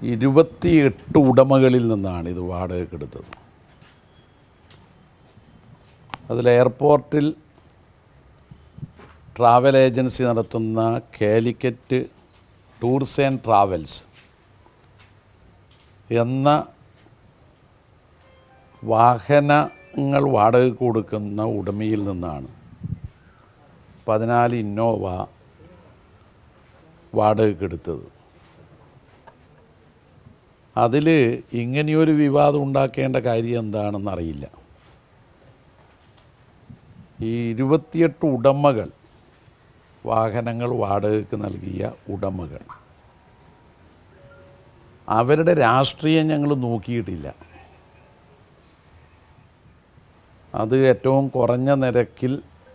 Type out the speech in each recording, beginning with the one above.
ഇരുപത്തിയെട്ട് ഉടമകളിൽ നിന്നാണ് ഇത് വാടകയ്ക്കെടുത്തത് അതിൽ എയർപോർട്ടിൽ ട്രാവൽ ഏജൻസി നടത്തുന്ന കാലിക്കറ്റ് ടൂർസ് ആൻഡ് ട്രാവൽസ് എന്ന വാഹനങ്ങൾ വാടകയ്ക്ക് കൊടുക്കുന്ന ഉടമയിൽ നിന്നാണ് പതിനാല് ഇന്നോവ വാടകയ്ക്കെടുത്തത് അതിൽ ഇങ്ങനെയൊരു വിവാദം ഉണ്ടാക്കേണ്ട കാര്യം എന്താണെന്ന് അറിയില്ല ഈ ഇരുപത്തിയെട്ട് ഉടമകൾ വാഹനങ്ങൾ വാടകയ്ക്ക് നൽകിയ ഉടമകൾ അവരുടെ രാഷ്ട്രീയം ഞങ്ങൾ നോക്കിയിട്ടില്ല അത് ഏറ്റവും കുറഞ്ഞ നിരക്കിൽ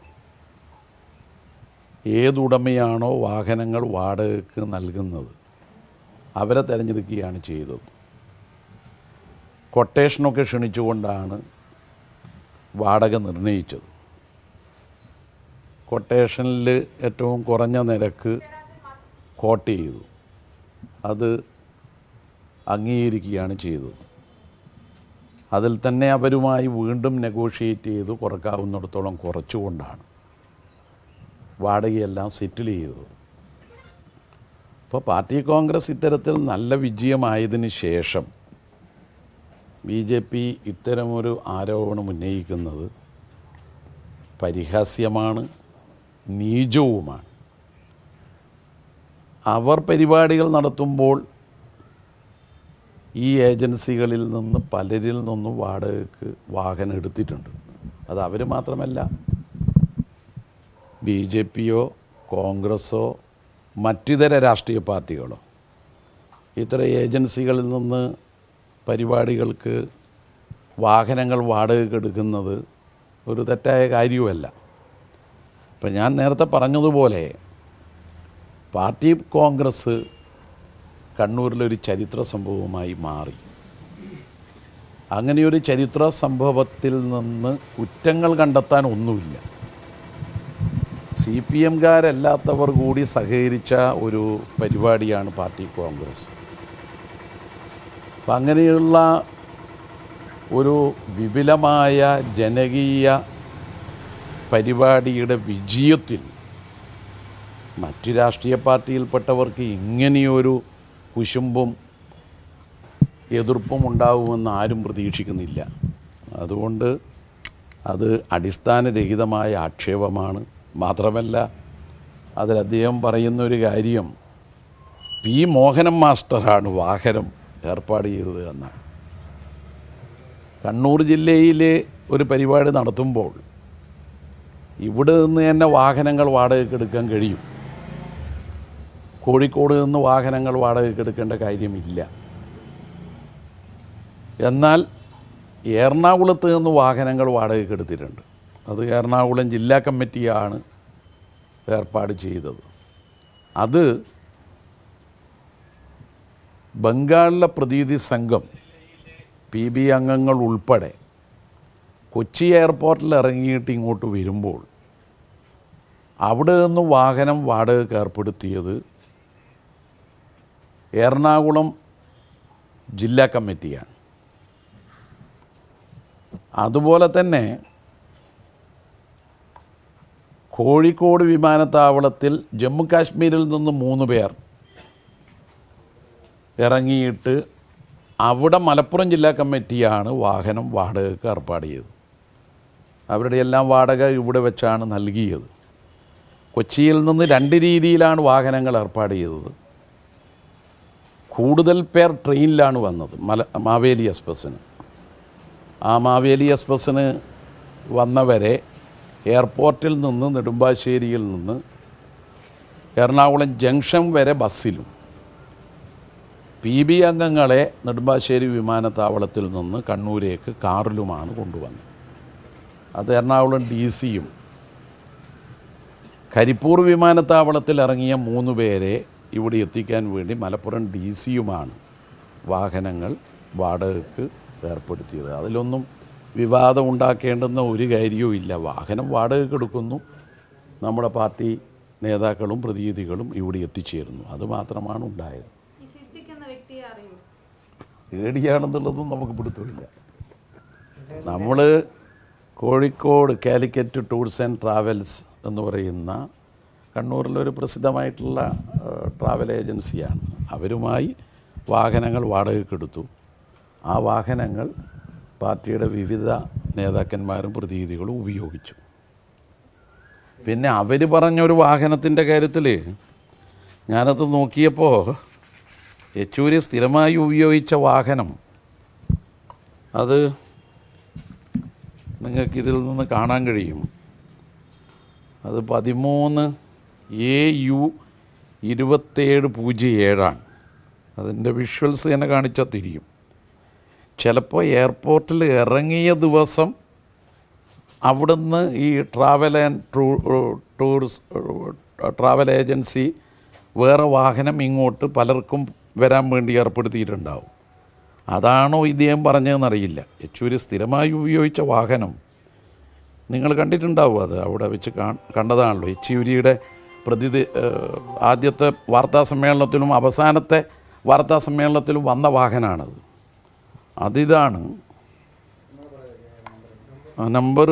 ഏതുടമയാണോ വാഹനങ്ങൾ വാടകയ്ക്ക് നൽകുന്നത് അവരെ തിരഞ്ഞെടുക്കുകയാണ് ചെയ്തത് കൊട്ടേഷനൊക്കെ ക്ഷണിച്ചുകൊണ്ടാണ് വാടക നിർണയിച്ചത് കൊട്ടേഷനിൽ ഏറ്റവും കുറഞ്ഞ നിരക്ക് കോട്ട് ചെയ്തു അത് അംഗീകരിക്കുകയാണ് ചെയ്തത് അതിൽ തന്നെ അവരുമായി വീണ്ടും നെഗോഷിയേറ്റ് ചെയ്ത് കുറക്കാവുന്നിടത്തോളം കുറച്ചുകൊണ്ടാണ് വാടകയെല്ലാം സെറ്റിൽ ചെയ്തത് ഇപ്പോൾ പാർട്ടി കോൺഗ്രസ് ഇത്തരത്തിൽ നല്ല വിജയമായതിന് ശേഷം ബി ജെ പി ഇത്തരമൊരു ആരോപണം ഉന്നയിക്കുന്നത് പരിഹാസ്യമാണ് നീചവുമാണ് അവർ പരിപാടികൾ നടത്തുമ്പോൾ ഈ ഏജൻസികളിൽ നിന്ന് പലരിൽ നിന്നും വാടകയ്ക്ക് വാഹനം എടുത്തിട്ടുണ്ട് അത് അവർ മാത്രമല്ല ബി ജെ പിയോ കോൺഗ്രസ്സോ മറ്റിതര രാഷ്ട്രീയ പാർട്ടികളോ ഇത്തരം ഏജൻസികളിൽ നിന്ന് പരിപാടികൾക്ക് വാഹനങ്ങൾ വാടകയ്ക്ക് എടുക്കുന്നത് ഒരു തെറ്റായ കാര്യവുമല്ല ഇപ്പം ഞാൻ നേരത്തെ പറഞ്ഞതുപോലെ പാർട്ടി കോൺഗ്രസ് കണ്ണൂരിലൊരു ചരിത്ര സംഭവമായി മാറി അങ്ങനെയൊരു ചരിത്ര സംഭവത്തിൽ നിന്ന് കുറ്റങ്ങൾ കണ്ടെത്താൻ ഒന്നുമില്ല സി പി എംകാരല്ലാത്തവർ കൂടി സഹകരിച്ച ഒരു പരിപാടിയാണ് പാർട്ടി കോൺഗ്രസ് അപ്പം അങ്ങനെയുള്ള ഒരു വിപുലമായ ജനകീയ പരിപാടിയുടെ വിജയത്തിൽ മറ്റ് രാഷ്ട്രീയ പാർട്ടിയിൽപ്പെട്ടവർക്ക് ഇങ്ങനെയൊരു കുശുമ്പും എതിർപ്പും ഉണ്ടാകുമെന്ന് ആരും പ്രതീക്ഷിക്കുന്നില്ല അതുകൊണ്ട് അത് അടിസ്ഥാനരഹിതമായ ആക്ഷേപമാണ് മാത്രമല്ല അതിൽ അദ്ദേഹം പറയുന്ന ഒരു കാര്യം പി മോഹനൻ മാസ്റ്ററാണ് വാഹനം ഏർപ്പാട് ചെയ്തത് എന്നാണ് കണ്ണൂർ ജില്ലയിലെ ഒരു പരിപാടി നടത്തുമ്പോൾ ഇവിടെ നിന്ന് തന്നെ വാഹനങ്ങൾ വാടകയ്ക്ക് എടുക്കാൻ കഴിയും കോഴിക്കോട് നിന്ന് വാഹനങ്ങൾ വാടകയ്ക്ക് എടുക്കേണ്ട കാര്യമില്ല എന്നാൽ എറണാകുളത്ത് നിന്ന് വാഹനങ്ങൾ വാടകയ്ക്ക് എടുത്തിട്ടുണ്ട് അത് എറണാകുളം ജില്ലാ കമ്മിറ്റിയാണ് ഏർപ്പാട് ചെയ്തത് അത് ബംഗാളിലെ പ്രതിനിധി സംഘം പി ബി അംഗങ്ങൾ ഉൾപ്പെടെ കൊച്ചി എയർപോർട്ടിൽ ഇറങ്ങിയിട്ട് ഇങ്ങോട്ട് വരുമ്പോൾ അവിടെ നിന്ന് വാഹനം വാടകയ്ക്ക് ഏർപ്പെടുത്തിയത് എറണാകുളം ജില്ലാ കമ്മിറ്റിയാണ് അതുപോലെ തന്നെ കോഴിക്കോട് വിമാനത്താവളത്തിൽ ജമ്മു കാശ്മീരിൽ നിന്ന് മൂന്ന് പേർ ഇറങ്ങിയിട്ട് അവിടെ മലപ്പുറം ജില്ലാ കമ്മിറ്റിയാണ് വാഹനം വാടകയ്ക്ക് ഏർപ്പാട് ചെയ്തത് അവരുടെ എല്ലാം വാടക ഇവിടെ വെച്ചാണ് നൽകിയത് കൊച്ചിയിൽ നിന്ന് രണ്ട് രീതിയിലാണ് വാഹനങ്ങൾ ഏർപ്പാട് ചെയ്തത് കൂടുതൽ പേർ ട്രെയിനിലാണ് വന്നത് മല മാവേലി എക്സ്പ്രസ്സിന് ആ മാവേലി എക്സ്പ്രസ്സിന് വന്നവരെ എയർപോർട്ടിൽ നിന്ന് നെടുമ്പാശ്ശേരിയിൽ നിന്ന് എറണാകുളം ജംഗ്ഷൻ വരെ ബസ്സിലും പി ബി അംഗങ്ങളെ നെടുമ്പാശ്ശേരി വിമാനത്താവളത്തിൽ നിന്ന് കണ്ണൂരേക്ക് കാറിലുമാണ് കൊണ്ടുവന്നത് അത് എറണാകുളം ഡി സിയും കരിപ്പൂർ വിമാനത്താവളത്തിൽ ഇറങ്ങിയ മൂന്ന് പേരെ ഇവിടെ എത്തിക്കാൻ വേണ്ടി മലപ്പുറം ഡി സിയുമാണ് വാഹനങ്ങൾ വാടകയ്ക്ക് ഏർപ്പെടുത്തിയത് അതിലൊന്നും വിവാദം ഉണ്ടാക്കേണ്ടുന്ന ഒരു കാര്യവും ഇല്ല വാഹനം വാടകയ്ക്ക് എടുക്കുന്നു നമ്മുടെ പാർട്ടി നേതാക്കളും പ്രതിനിധികളും ഇവിടെ എത്തിച്ചേരുന്നു അത് മാത്രമാണ് ഉണ്ടായത് ഈ സിദ്ദിഖ് എന്ന വ്യക്തിയെ പേടിയാണെന്നുള്ളതും നമുക്ക് പിടുത്തമില്ല നമ്മൾ Kozhikode Calicut tours and travels എന്ന് പറയുന്ന കണ്ണൂരിലൊരു പ്രസിദ്ധമായിട്ടുള്ള ഏഹ്, ട്രാവൽ ഏജൻസിയാണ് അവരുമായി വാഹനങ്ങൾ വാടകയ്ക്കെടുത്തു ആ വാഹനങ്ങൾ പാർട്ടിയുടെ വിവിധ നേതാക്കന്മാരും പ്രതിനിധികളും ഉപയോഗിച്ചു പിന്നെ അവർ പറഞ്ഞൊരു വാഹനത്തിൻ്റെ കാര്യത്തിൽ ഞാനത് നോക്കിയപ്പോൾ യെച്ചൂരി സ്ഥിരമായി ഉപയോഗിച്ച വാഹനം അത് നിങ്ങൾക്ക് ഇതിൽ നിന്ന് കാണാൻ കഴിയും അത് പതിമൂന്ന് എ യു ഇരുപത്തേഴ് പൂജ്യം ഏഴാണ് അതിൻ്റെ വിഷ്വൽസ് തന്നെ കാണിച്ചാൽ തിരിയും ചിലപ്പോൾ എയർപോർട്ടിൽ ഇറങ്ങിയ ദിവസം അവിടുന്ന് ഈ travel and to tourist travel agency വേറെ വാഹനം ഇങ്ങോട്ട് പലർക്കും വരാൻ വേണ്ടി ഏർപ്പെടുത്തിയിട്ടുണ്ടാവും അതാണോ ഇദ്ദേഹം പറഞ്ഞതെന്നറിയില്ല യെച്ചൂരി സ്ഥിരമായി ഉപയോഗിച്ച വാഹനം നിങ്ങൾ കണ്ടിട്ടുണ്ടാവും അത് അവിടെ വെച്ച് കാ കണ്ടതാണല്ലോ യെച്ചൂരിയുടെ പ്രതി ആദ്യത്തെ വാർത്താ സമ്മേളനത്തിലും അവസാനത്തെ വാർത്താ സമ്മേളനത്തിലും വന്ന വാഹനമാണത് അതിതാണ് ആ നമ്പർ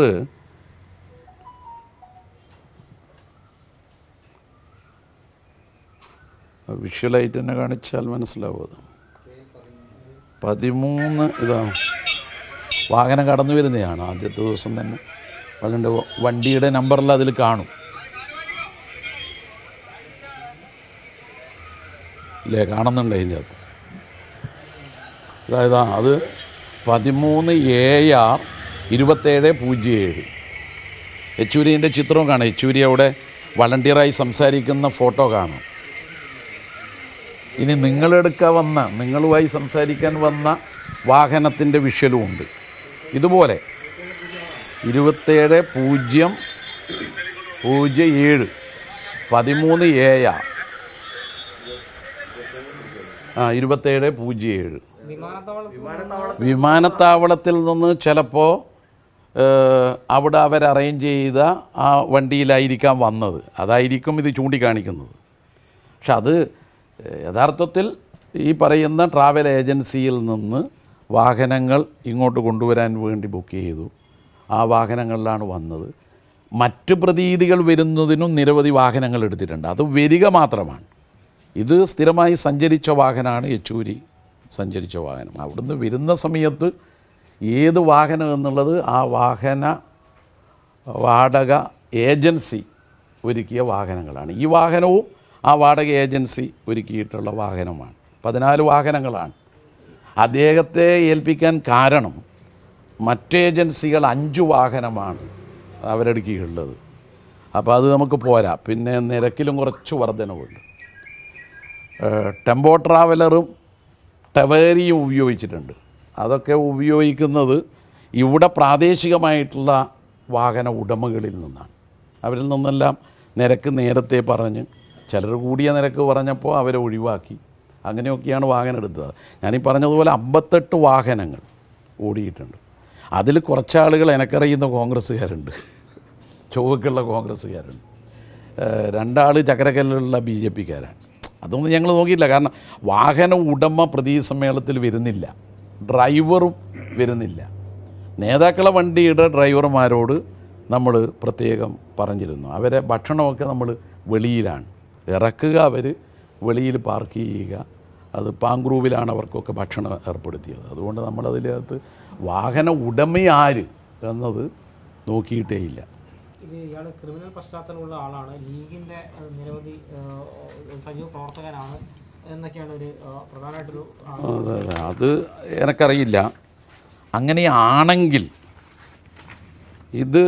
വിഷ്വലായിട്ട് തന്നെ കാണിച്ചാൽ മനസ്സിലാവും അത് പതിമൂന്ന് ഇതാണ് വാഹനം കടന്നു വരുന്നതാണ് ആദ്യത്തെ ദിവസം തന്നെ അതുകൊണ്ട് വണ്ടിയുടെ നമ്പറിൽ അതിൽ കാണും ഇല്ലേ കാണുന്നുണ്ട് അതിൻ്റെ അകത്ത് അതായത് അത് പതിമൂന്ന് എ ആർ ഇരുപത്തേഴ് പൂജ്യം ഏഴ് യെച്ചൂരിൻ്റെ ചിത്രവും കാണാം യെച്ചൂരി അവിടെ വളണ്ടിയറായി സംസാരിക്കുന്ന ഫോട്ടോ കാണാം ഇനി നിങ്ങളെടുക്കാൻ വന്ന നിങ്ങളുമായി സംസാരിക്കാൻ വന്ന വാഹനത്തിൻ്റെ വിഷ്വലും ഉണ്ട് ഇതുപോലെ ഇരുപത്തേഴ് പൂജ്യം പൂജ്യം ഏഴ് പതിമൂന്ന് ഏഴ ആ ഇരുപത്തേഴ് പൂജ്യം ഏഴ് വിമാനത്താവളത്തിൽ വിമാനത്താവളത്തിൽ നിന്ന് ചിലപ്പോൾ അവിടെ അവർ അറേഞ്ച് ചെയ്ത ആ വണ്ടിയിലായിരിക്കാം വന്നത് അതായിരിക്കും ഇത് ചൂണ്ടിക്കാണിക്കുന്നത് പക്ഷെ അത് ഏഹ്, യഥാർത്ഥത്തിൽ ഈ പറയുന്ന ട്രാവൽ ഏജൻസിയിൽ നിന്ന് വാഹനങ്ങൾ ഇങ്ങോട്ട് കൊണ്ടുവരാൻ വേണ്ടി ബുക്ക് ചെയ്തു ആ വാഹനങ്ങളിലാണ് വന്നത് മറ്റ് പ്രതീതികൾ വരുന്നതിനും നിരവധി വാഹനങ്ങൾ എടുത്തിട്ടുണ്ട് അത് വരിക മാത്രമാണ് ഇത് സ്ഥിരമായി സഞ്ചരിച്ച വാഹനമാണ് യെച്ചൂരി സഞ്ചരിച്ച വാഹനം അവിടുന്ന് വരുന്ന സമയത്ത് ഏത് വാഹനം എന്നുള്ളത് ആ വാഹന വാടക ഏജൻസി ഒരുക്കിയ വാഹനങ്ങളാണ് ഈ വാഹനവും ആ വാടക ഏജൻസി ഒരുക്കിയിട്ടുള്ള വാഹനമാണ് പതിനാല് വാഹനങ്ങളാണ് അദ്ദേഹത്തെ ഏൽപ്പിക്കാൻ കാരണം മറ്റ് ഏജൻസികൾ അഞ്ച് വാഹനമാണ് അവരടുക്കിയുള്ളത് അപ്പോൾ അത് നമുക്ക് പോരാ പിന്നെ നിരക്കിലും കുറച്ച് വർധനവുണ്ട് ഏഹ് ടെമ്പോ ട്രാവലറും ടവേരിയും ഉപയോഗിച്ചിട്ടുണ്ട് അതൊക്കെ ഉപയോഗിക്കുന്നത് ഇവിടെ പ്രാദേശികമായിട്ടുള്ള വാഹന ഉടമകളിൽ നിന്നാണ് അവരിൽ നിന്നെല്ലാം നിരക്ക് നേരത്തെ പറഞ്ഞ് ചിലർ കൂടിയ നിരക്ക് പറഞ്ഞപ്പോൾ അവരെ ഒഴിവാക്കി അങ്ങനെയൊക്കെയാണ് വാഹനം എടുത്തത് ഞാനീ പറഞ്ഞതുപോലെ അമ്പത്തെട്ട് വാഹനങ്ങൾ ഓടിയിട്ടുണ്ട് അതിൽ കുറച്ചാളുകൾ എനക്കറിയുന്ന കോൺഗ്രസ്സുകാരുണ്ട് ചൊവ്വക്കുള്ള കോൺഗ്രസ്സുകാരുണ്ട് ഏഹ് രണ്ടാൾ ചക്കരക്കല്ലുള്ള ബി ജെ പിക്കാരാണ് അതൊന്നും ഞങ്ങൾ നോക്കിയില്ല കാരണം വാഹന ഉടമ പ്രതി സമ്മേളനത്തിൽ വരുന്നില്ല ഡ്രൈവറും വരുന്നില്ല നേതാക്കളെ വണ്ടിയുടെ ഡ്രൈവർമാരോട് നമ്മൾ പ്രത്യേകം പറഞ്ഞിരുന്നു അവരെ ഭക്ഷണമൊക്കെ നമ്മൾ വെളിയിലാണ് ഇറക്കുക അവർ വെളിയിൽ പാർക്ക് ചെയ്യുക അത് പാങ്ക്രൂവിലാണ് അവർക്കൊക്കെ ഭക്ഷണം ഏർപ്പെടുത്തിയത് അതുകൊണ്ട് നമ്മളതിനകത്ത് വാഹന ഉടമയാര് എന്നത് നോക്കിയിട്ടേ ഇല്ല ഇത് ഇയാൾ ക്രിമിനൽ പശ്ചാത്തലമുള്ള ആളാണ് ലീഗിന്റെ ഏഹ്, നിരവധി ഏഹ്, സജീവ പ്രവർത്തകനാണ് എന്നൊക്കെയാണ് ഒരു ഏഹ്, പ്രധാനമായിട്ടൊരു ആ, അതെ അതെ അത് എനക്കറിയില്ല അങ്ങനെയാണെങ്കിൽ ഇത്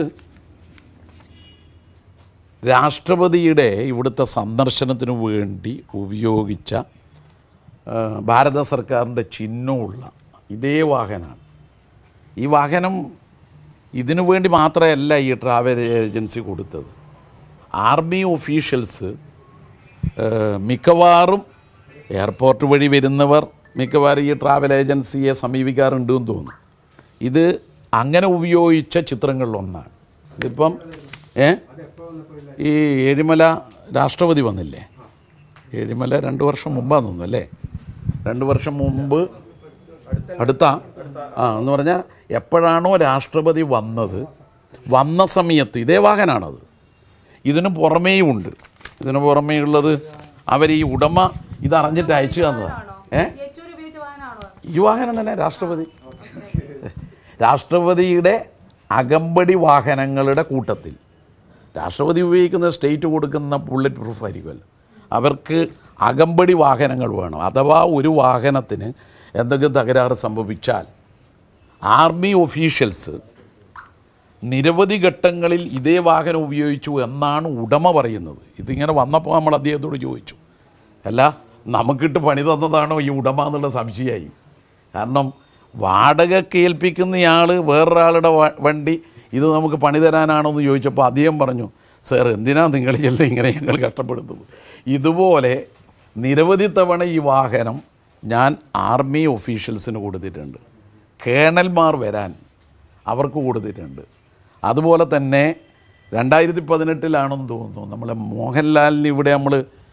രാഷ്ട്രപതിയുടെ ഇവിടുത്തെ സന്ദർശനത്തിനു വേണ്ടി ഉപയോഗിച്ച ആ, ഭാരത സർക്കാരിൻ്റെ ചിഹ്നമുള്ള ഇതേ വാഹനമാണ് ഈ വാഹനം ഇതിനു വേണ്ടി മാത്രമല്ല ഈ ട്രാവൽ ഏജൻസി കൊടുത്തത് ആർമി ഒഫീഷ്യൽസ് ഏഹ് മിക്കവാറും എയർപോർട്ട് വഴി വരുന്നവർ മിക്കവാറും ഈ ട്രാവൽ ഏജൻസിയെ സമീപിക്കാറുണ്ട് എന്ന് തോന്നുന്നു ഇത് അങ്ങനെ ഉപയോഗിച്ച ചിത്രങ്ങളിലൊന്നാണ് ഇതിപ്പം ഏ ഈ ഏഴിമല രാഷ്ട്രപതി വന്നില്ലേ ഏഴിമല രണ്ട് വർഷം മുമ്പാന്ന് തോന്നുന്നു അല്ലേ രണ്ട് വർഷം മുമ്പ് അടുത്ത ആ എന്ന് പറഞ്ഞാൽ എപ്പോഴാണോ രാഷ്ട്രപതി വന്നത് വന്ന സമയത്ത് ഇതേ വാഹനമാണത് ഇതിന് പുറമേയും ഉണ്ട് ഇതിന് പുറമേ ഉള്ളത് അവർ ഈ ഉടമ ഇത് അറിഞ്ഞിട്ട് അയച്ചു തന്നതാണ് ഏ യെച്ചൂരി ഉപയോഗിച്ച വാഹനമാണോ ഈ വാഹനം തന്നെ രാഷ്ട്രപതി രാഷ്ട്രപതിയുടെ അകമ്പടി വാഹനങ്ങളുടെ കൂട്ടത്തിൽ രാഷ്ട്രപതി ഉപയോഗിക്കുന്ന സ്റ്റേറ്റ് കൊടുക്കുന്ന ബുള്ളറ്റ് പ്രൂഫ് ആയിരിക്കുമല്ലോ അവർക്ക് അകമ്പടി വാഹനങ്ങൾ വേണം അഥവാ ഒരു വാഹനത്തിന് എന്തെങ്കിലും തകരാറ് സംഭവിച്ചാൽ ആർമി ഒഫീഷ്യൽസ് നിരവധി ഘട്ടങ്ങളിൽ ഇതേ വാഹനം ഉപയോഗിച്ചു എന്നാണ് ഉടമ പറയുന്നത് ഇതിങ്ങനെ വന്നപ്പോൾ നമ്മൾ അദ്ദേഹത്തോട് ചോദിച്ചു അല്ല നമുക്കിട്ട് പണി തന്നതാണോ ഈ ഉടമ എന്നുള്ള സംശയമായി കാരണം വാടകയ്ക്ക് ഏൽപ്പിക്കുന്നയാൾ വേറൊരാളുടെ വ- വണ്ടി ഇത് നമുക്ക് പണി തരാനാണോ എന്ന് ചോദിച്ചപ്പോൾ അദ്ദേഹം പറഞ്ഞു സാർ എന്തിനാ നിങ്ങൾ എല്ലാം ഇങ്ങനെ ഞങ്ങൾ കഷ്ടപ്പെടുന്നത് ഇതുപോലെ നിരവധി തവണ ഈ വാഹനം ഞാൻ ആർമി ഒഫീഷ്യൽസിന് കൊടുത്തിട്ടുണ്ട് കേണൽമാർ വരാൻ അവർക്ക് കൊടുത്തിട്ടുണ്ട് അതുപോലെ തന്നെ രണ്ടായിരത്തി പതിനെട്ടിലാണെന്ന് തോന്നുന്നു നമ്മളെ മോഹൻലാലിന് ഇവിടെ നമ്മൾ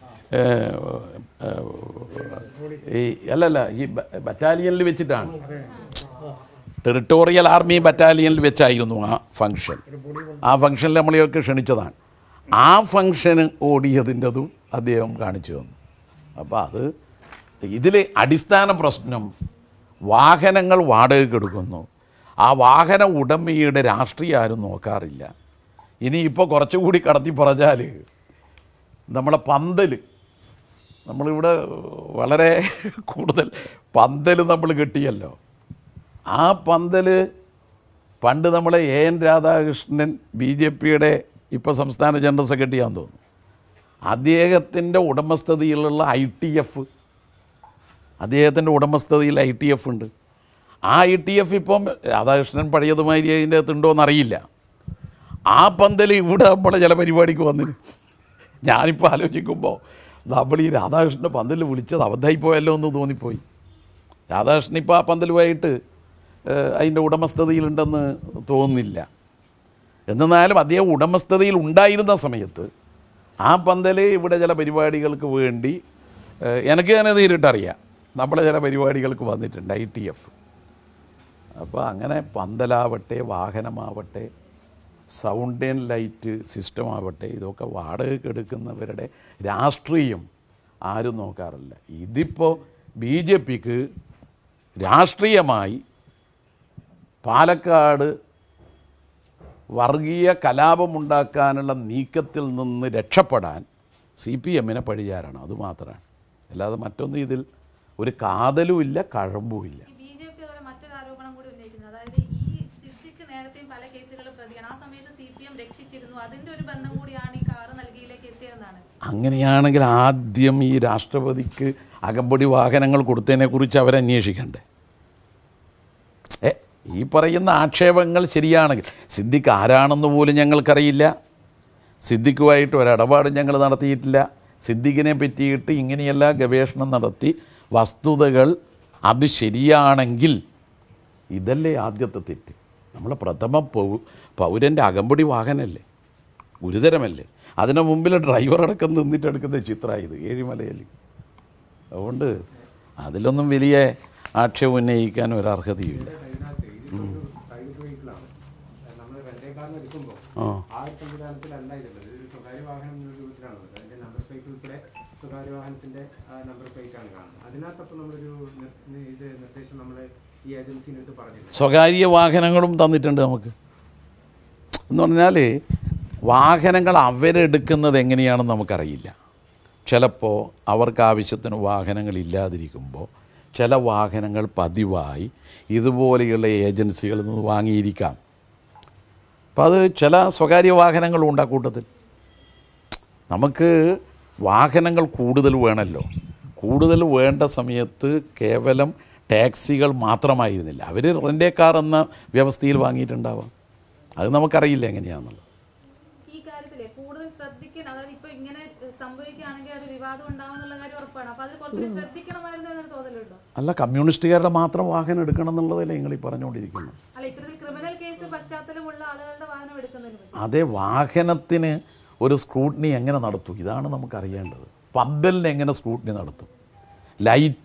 ഈ അല്ലല്ല ഈ ബ- ബറ്റാലിയനിൽ വെച്ചിട്ടാണ് ടെറിട്ടോറിയൽ ആർമി ബറ്റാലിയനിൽ വെച്ചായിരുന്നു ആ ഫങ്ഷൻ ആ ഫങ്ഷനിൽ നമ്മളെയൊക്കെ ക്ഷണിച്ചതാണ് ആ ഫങ്ഷന് ഓടിയതിൻ്റെതും അദ്ദേഹം കാണിച്ചു തന്നു അപ്പോൾ അത് ഇതിൽ അടിസ്ഥാന പ്രശ്നം വാഹനങ്ങൾ വാടകയ്ക്ക് എടുക്കുന്നു ആ വാഹന ഉടമയുടെ രാഷ്ട്രീയം ആരും നോക്കാറില്ല ഇനിയിപ്പോൾ കുറച്ചുകൂടി കടത്തി പറഞ്ഞാൽ നമ്മളെ പന്തൽ നമ്മളിവിടെ വളരെ കൂടുതൽ പന്തൽ നമ്മൾ കെട്ടിയല്ലോ ആ പന്തൽ പണ്ട് നമ്മളെ A N Radhakrishnan B J പിയുടെ ഇപ്പോൾ സംസ്ഥാന ജനറൽ സെക്രട്ടറിയാന്ന് തോന്നുന്നു അദ്ദേഹത്തിൻ്റെ ഉടമസ്ഥതയിലുള്ള ഐ ടി എഫ് അദ്ദേഹത്തിൻ്റെ ഉടമസ്ഥതയിൽ ഐ ടി എഫ് ഉണ്ട് ആ ഐ ടി എഫ് ഇപ്പം രാധാകൃഷ്ണൻ പഴയതുമാതിരി അതിൻ്റെ അകത്തുണ്ടോ എന്നറിയില്ല ആ പന്തൽ ഇവിടെ നമ്മളെ ചില പരിപാടിക്ക് വന്നിന് ഞാനിപ്പോൾ ആലോചിക്കുമ്പോൾ നമ്മൾ ഈ രാധാകൃഷ്ണൻ്റെ പന്തൽ വിളിച്ചത് അബദ്ധമായി പോയല്ലോ എന്ന് തോന്നിപ്പോയി രാധാകൃഷ്ണൻ ഇപ്പോൾ ആ പന്തലുമായിട്ട് ഏഹ്, അതിൻ്റെ ഉടമസ്ഥതയിലുണ്ടെന്ന് തോന്നുന്നില്ല എന്നാലും അദ്ദേഹം ഉടമസ്ഥതയിൽ ഉണ്ടായിരുന്ന സമയത്ത് ആ പന്തൽ ഇവിടെ ചില പരിപാടികൾക്ക് വേണ്ടി ഏഹ്, എനിക്ക് തന്നെ നേരിട്ടറിയാം നമ്മളെ ചില പരിപാടികൾക്ക് വന്നിട്ടുണ്ട് ഐ ടി എഫ് അപ്പോൾ അങ്ങനെ പന്തലാവട്ടെ വാഹനമാവട്ടെ സൗണ്ട് ആൻഡ് ലൈറ്റ് സിസ്റ്റം ആവട്ടെ ഇതൊക്കെ വാടകയ്ക്ക് എടുക്കുന്നവരുടെ രാഷ്ട്രീയം ആരും നോക്കാറില്ല ഇതിപ്പോൾ ബി ജെ പിക്ക് രാഷ്ട്രീയമായി പാലക്കാട് വർഗീയ കലാപമുണ്ടാക്കാനുള്ള നീക്കത്തിൽ നിന്ന് രക്ഷപ്പെടാൻ സി പി എമ്മിനെ പഴിചാരണം അതുമാത്രമാണ് അല്ലാതെ മറ്റൊന്നും ഇതിൽ ഒരു കാതലുമില്ല കഴമ്പുമില്ല ബി ജെ പി അതുപോലെ മറ്റൊരു ആരോപണം കൂടി ഉന്നയിക്കുന്നത് അതായത് ഈ സിദ്ദിഖ് നേരത്തെയും പല കേസുകളും പ്രതിയാണ് ആ സമയത്ത് സി പി എം രക്ഷിച്ചിരുന്നു അതിന്റെ ഒരു ബന്ധം കൂടിയാണ് ഈ കാറ് നൽകിയിലേക്ക് എത്തിയതെന്നാണ് അങ്ങനെയാണെങ്കിൽ ആദ്യം ഈ രാഷ്ട്രപതിക്ക് അകമ്പടി വാഹനങ്ങൾ കൊടുത്തതിനെക്കുറിച്ച് അവരന്വേഷിക്കണ്ടേ ഏ ഈ പറയുന്ന ആക്ഷേപങ്ങൾ ശരിയാണെങ്കിൽ സിദ്ദിഖ് ആരാണെന്ന് പോലും ഞങ്ങൾക്കറിയില്ല സിദ്ദിഖുമായിട്ട് ഒരിടപാടും ഞങ്ങൾ നടത്തിയിട്ടില്ല സിദ്ദിഖിനെ പറ്റിയിട്ട് ഇങ്ങനെയെല്ലാം ഗവേഷണം നടത്തി വസ്തുതകൾ അത് ശരിയാണെങ്കിൽ ഇതല്ലേ ആദ്യത്തെ തെറ്റ് നമ്മളെ പ്രഥമ പൗ പൗരൻ്റെ അകമ്പടി വാഹനമല്ലേ ഗുരുതരമല്ലേ അതിനു മുമ്പിൽ ഡ്രൈവർ അടക്കം നിന്നിട്ടെടുക്കുന്ന ചിത്രമായത് ഏഴിമലയിൽ അതുകൊണ്ട് അതിലൊന്നും വലിയ ആക്ഷേപം ഉന്നയിക്കാൻ ഒരർഹതയുമില്ല പ്രൈവറ്റ് വെഹിക്കിളാണ് നമ്മൾ റെന്റേക്കാറിന് എടുക്കുമ്പോൾ ആ ആ ഒരു സംവിധാനത്തിലല്ല ഇതുള്ളത് ഇതൊരു സ്വകാര്യ വാഹനം എന്ന രൂപത്തിലാണ് ഉള്ളത് അതിന്റെ നമ്പർ പ്ലേറ്റ് ഉൾപ്പെടെ സ്വകാര്യ വാഹനത്തിന്റെ നമ്പർ പ്ലേറ്റ് ആണ് കാണുന്നത് അതിനകത്തപ്പോൾ നമ്മളൊരു നിർ- നി- ഇത് നിർദ്ദേശം നമ്മൾ ഈ ഏജൻസിൻ്റെ അടുത്ത് പറഞ്ഞിട്ടുണ്ട് സ്വകാര്യ വാഹനങ്ങളും തന്നിട്ടുണ്ട് നമുക്ക് എന്ന് പറഞ്ഞാൽ വാഹനങ്ങൾ അവരെടുക്കുന്നത് എങ്ങനെയാണെന്ന് നമുക്കറിയില്ല ചിലപ്പോൾ അവർക്ക് ആവശ്യത്തിന് വാഹനങ്ങൾ ഇല്ലാതിരിക്കുമ്പോൾ ചില വാഹനങ്ങൾ പതിവായി ഇതുപോലെയുള്ള ഏജൻസികളിൽ നിന്ന് വാങ്ങിയിരിക്കാം അപ്പം അത് ചില സ്വകാര്യ വാഹനങ്ങളും ഉണ്ട് ആ കൂട്ടത്തിൽ നമുക്ക് വാഹനങ്ങൾ കൂടുതൽ വേണമല്ലോ കൂടുതൽ വേണ്ട സമയത്ത് കേവലം ടാക്സികൾ മാത്രമായിരുന്നില്ല അവർ റെൻ്റേ കാർ എന്ന വ്യവസ്ഥയിൽ വാങ്ങിയിട്ടുണ്ടാവാം അത് നമുക്കറിയില്ല എങ്ങനെയാണെന്നുള്ളത് ഈ കാര്യത്തിലെ കൂടുതൽ ശ്രദ്ധിക്കാൻ അതായത് ഇപ്പൊ ഇങ്ങനെ ഏഹ്, സംഭവിക്കുകയാണെങ്കിൽ അത് വിവാദം ഉണ്ടാവും എന്നുള്ള കാര്യം ഉറപ്പാണ് അപ്പൊ അതിൽ കുറച്ചുകൂടി ശ്രദ്ധിക്കണമായിരുന്നു എന്നൊരു തോന്നലുണ്ടോ അല്ല കമ്മ്യൂണിസ്റ്റുകാരുടെ മാത്രം വാഹനം എടുക്കണം എന്നുള്ളതല്ലേ നിങ്ങൾ ഈ പറഞ്ഞുകൊണ്ടിരിക്കുന്നത് അല്ല ഇത്തരത്തിൽ ക്രിമിനൽ കേസ് പശ്ചാത്തലമുള്ള ആളുകളുടെ വാഹനം എടുക്കുന്നതിന് പറ്റി അതേ വാഹനത്തിന് ഒരു സ്ക്രൂട്ടിനി എങ്ങനെ നടത്തും ഇതാണ് നമുക്കറിയേണ്ടത് പന്തലിന് എങ്ങനെ സ്ക്രൂട്ടിനി നടത്തും ലൈറ്റും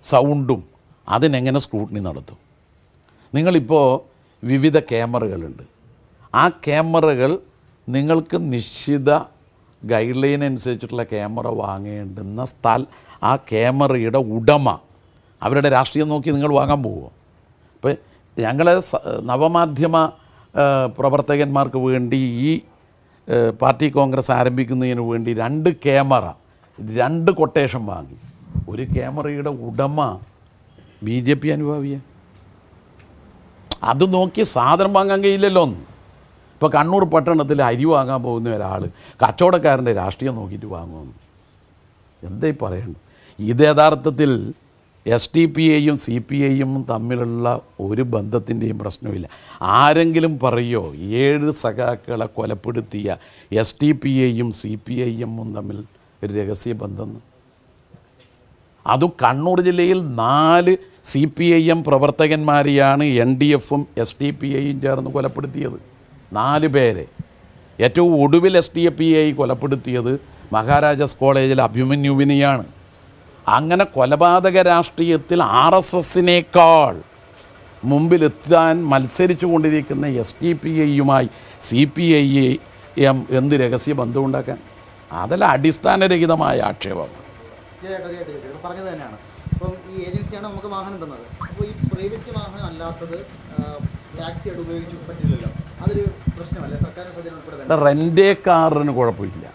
സൗണ്ടും അതിനെങ്ങനെ സ്ക്രൂട്ടിനി നടത്തും നിങ്ങളിപ്പോൾ വിവിധ ക്യാമറകളുണ്ട് ആ ക്യാമറകൾ നിങ്ങൾക്ക് നിശ്ചിത ഗൈഡ് ലൈൻ അനുസരിച്ചിട്ടുള്ള ക്യാമറ വാങ്ങേണ്ടുന്ന സ്ഥല ആ ക്യാമറയുടെ ഉടമ അവരുടെ രാഷ്ട്രീയം നോക്കി നിങ്ങൾ വാങ്ങാൻ പോവുമോ അപ്പോൾ ഞങ്ങൾ നവമാധ്യമ ആ, പ്രവർത്തകന്മാർക്ക് വേണ്ടി ഈ ആ, പാർട്ടി കോൺഗ്രസ് ആരംഭിക്കുന്നതിന് വേണ്ടി രണ്ട് ക്യാമറ രണ്ട് കൊട്ടേഷൻ വാങ്ങി ഒരു ക്യാമറയുടെ ഉടമ ബി ജെ പി അനുഭാവിയാണ് അത് നോക്കി സാധനം വാങ്ങാൻ കഴിയില്ലല്ലോ ഒന്ന് ഇപ്പോൾ കണ്ണൂർ പട്ടണത്തിൽ അരി വാങ്ങാൻ പോകുന്ന ഒരാൾ കച്ചവടക്കാരൻ്റെ രാഷ്ട്രീയം നോക്കിയിട്ട് വാങ്ങുമെന്ന് എന്താ ഈ പറയണ്ടത് ഇത് യഥാർത്ഥത്തിൽ എസ് ടി പി ഐയും സി പി ഐയും തമ്മിലുള്ള ഒരു ബന്ധത്തിൻ്റെയും പ്രശ്നമില്ല ആരെങ്കിലും പറയോ ഏഴ് സഖാക്കളെ കൊലപ്പെടുത്തിയ എസ് ടി പി ഐയും സി പി ഐഎമ്മും തമ്മിൽ ഒരു രഹസ്യ ബന്ധം എന്ന്? അതും കണ്ണൂർ ജില്ലയിൽ നാല് സി പി ഐ എം പ്രവർത്തകന്മാരെയാണ് എൻ ഡി എഫും എസ് ടി പി ഐയും ചേർന്ന് കൊലപ്പെടുത്തിയത് നാല് പേരെ ഏറ്റവും ഒടുവിൽ എസ് ഡി എ പി ഐ കൊലപ്പെടുത്തിയത് മഹാരാജാസ് കോളേജിലെ അഭിമന്യുവിനെയാണ് അങ്ങനെ കൊലപാതക രാഷ്ട്രീയത്തിൽ ആർ എസ് എസിനേക്കാൾ മുമ്പിലെത്താൻ മത്സരിച്ചു കൊണ്ടിരിക്കുന്ന എസ് ടി പി ഐയുമായി സി പി ഐ എം എന്ത് രഹസ്യ ബന്ധമുണ്ടാക്കാൻ അതല്ല അടിസ്ഥാനരഹിതമായ ആക്ഷേപം തീർച്ചയായിട്ടും തീർച്ചയായിട്ടും ഇവിടെ പറഞ്ഞത് തന്നെയാണ് അപ്പം ഈ ഏജൻസിയാണ് നമുക്ക് വാഹനം തന്നത് അപ്പോൾ ഈ പ്രൈവറ്റ് വാഹനം അല്ലാത്തത് ടാക്സി ആയിട്ട് ഉപയോഗിച്ച് പറ്റില്ലല്ലോ അതൊരു പ്രശ്നമല്ലേ സർക്കാരിന് ശ്രദ്ധ ഉൾപ്പെടെ തന്നെ റെൻ്റേ കാറിന് കുഴപ്പമില്ല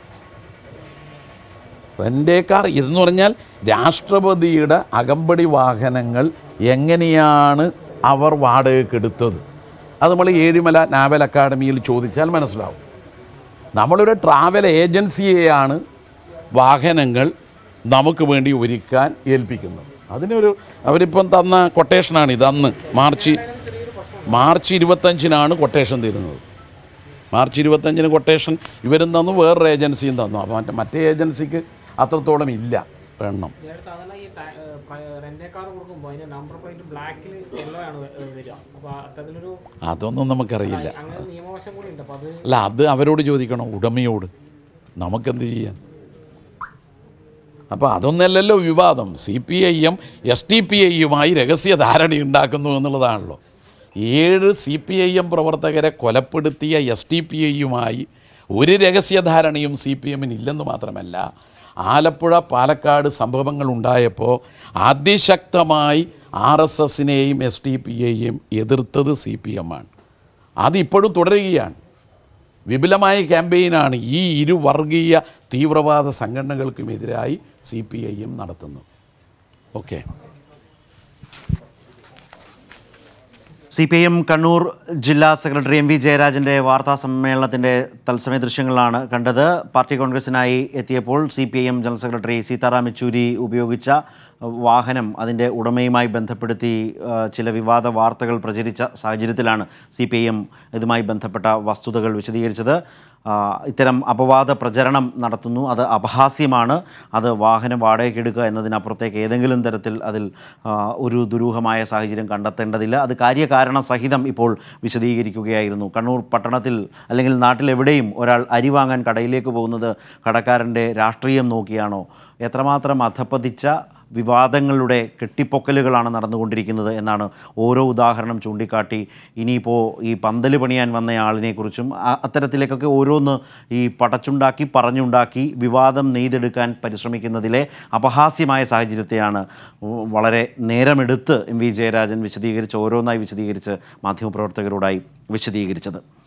റെൻ്റേ കാർ ഇതെന്ന് പറഞ്ഞാൽ രാഷ്ട്രപതിയുടെ അകമ്പടി വാഹനങ്ങൾ എങ്ങനെയാണ് അവർ വാടകയ്ക്കെടുത്തത് അത് നമ്മൾ ഏഴിമല നാവൽ അക്കാഡമിയിൽ ചോദിച്ചാൽ മനസ്സിലാവും നമ്മളൊരു ട്രാവൽ ഏജൻസിയെയാണ് വാഹനങ്ങൾ നമുക്ക് വേണ്ടി ഒരുക്കാൻ ഏൽപ്പിക്കുന്നത് അതിനൊരു അവരിപ്പം തന്ന കൊട്ടേഷനാണ് ഇത് അന്ന് മാർച്ച് മാർച്ച് ഇരുപത്തഞ്ചിനാണ് കൊട്ടേഷൻ തരുന്നത് മാർച്ച് ഇരുപത്തഞ്ചിന് കൊട്ടേഷൻ ഇവരും തന്നു വേറൊരു ഏജൻസിയും തന്നു അപ്പോൾ മറ്റേ മറ്റേ ഏജൻസിക്ക് അത്രത്തോളം ഇല്ല എണ്ണം ഞാൻ സാധാരണ ഈ റെന്റേ കാർ കൊടുക്കുമ്പോൾ അതിന്റെ നമ്പർ പ്ലേറ്റ് ബ്ലാക്കിൽ യെല്ലോ ആണ് വ- ഏഹ് വരിക അപ്പോൾ അത്തരത്തിലൊരു അതൊന്നും നമുക്കറിയില്ല അങ്ങനെ നിയമവശം കൂടി ഉണ്ട് അപ്പോൾ അത് അല്ല അത് അവരോട് ചോദിക്കണം ഉടമയോട് നമുക്കെന്ത് ചെയ്യാൻ അപ്പോൾ അതൊന്നല്ലല്ലോ വിവാദം C P I M S T P ഐയുമായി രഹസ്യ ധാരണ ഉണ്ടാക്കുന്നു എന്നുള്ളതാണല്ലോ ഏഴ് സി പി ഐ എം പ്രവർത്തകരെ കൊലപ്പെടുത്തിയ എസ് ടി പി ഐയുമായി ഒരു രഹസ്യധാരണയും സി പി എമ്മിന് ഇല്ലെന്ന് മാത്രമല്ല ആലപ്പുഴ പാലക്കാട് സംഭവങ്ങൾ ഉണ്ടായപ്പോൾ അതിശക്തമായി ആർ എസ് എസിനെയും എസ് ടി പി ഐയും എതിർത്തത് സി പി എം ആണ് അതിപ്പോഴും തുടരുകയാണ് വിപുലമായ ക്യാമ്പയിനാണ് ഈ ഇരു വർഗീയ തീവ്രവാദ സംഘടനകൾക്കുമെതിരായി സി പി ഐ എം നടത്തുന്നത് okay C P I M Kannur ജില്ലാ സെക്രട്ടറി എം വി ജയരാജൻ്റെ വാർത്താ സമ്മേളനത്തിൻ്റെ തത്സമയ ദൃശ്യങ്ങളാണ് കണ്ടത് പാർട്ടി കോൺഗ്രസിനായി എത്തിയപ്പോൾ C P I M general secretary Sitaram Yechury ഉപയോഗിച്ച വാഹനം അതിൻ്റെ ഉടമയുമായി ബന്ധപ്പെടുത്തി ആ, ചില വിവാദ വാർത്തകൾ പ്രചരിച്ച സാഹചര്യത്തിലാണ് സി പി ഐ എം ഇതുമായി ബന്ധപ്പെട്ട വസ്തുതകൾ വിശദീകരിച്ചത് ആ, ഇത്തരം അപവാദ പ്രചരണം നടത്തുന്നു അത് അപഹാസ്യമാണ് അത് വാഹനം വാടകയ്ക്കെടുക്കുക എന്നതിനപ്പുറത്തേക്ക് ഏതെങ്കിലും തരത്തിൽ അതിൽ ആ, ഒരു ദുരൂഹമായ സാഹചര്യം കണ്ടെത്തേണ്ടതില്ല അത് കാര്യകാരണ സഹിതം ഇപ്പോൾ വിശദീകരിക്കുകയായിരുന്നു കണ്ണൂർ പട്ടണത്തിൽ അല്ലെങ്കിൽ നാട്ടിലെവിടെയും ഒരാൾ അരി വാങ്ങാൻ കടയിലേക്ക് പോകുന്നത് കടക്കാരൻ്റെ രാഷ്ട്രീയം നോക്കിയാണോ എത്രമാത്രം അധപ്പതിച്ച വിവാദങ്ങളുടെ കെട്ടിപ്പൊക്കലുകളാണ് നടന്നുകൊണ്ടിരിക്കുന്നത് എന്നാണ് ഓരോ ഉദാഹരണം ചൂണ്ടിക്കാട്ടി ഇനിയിപ്പോൾ ഈ പന്തൽ പണിയാൻ വന്ന ആളിനെക്കുറിച്ചും ആ- അത്തരത്തിലേക്കൊക്കെ ഓരോന്ന് ഈ പടച്ചുണ്ടാക്കി പറഞ്ഞുണ്ടാക്കി വിവാദം നെയ്തെടുക്കാൻ പരിശ്രമിക്കുന്നതിലെ അപഹാസ്യമായ സാഹചര്യത്തെയാണ് ഉ- വളരെ നേരമെടുത്ത് എം വി ജയരാജൻ വിശദീകരിച്ച് ഓരോന്നായി വിശദീകരിച്ച് മാധ്യമപ്രവർത്തകരോടായി വിശദീകരിച്ചത്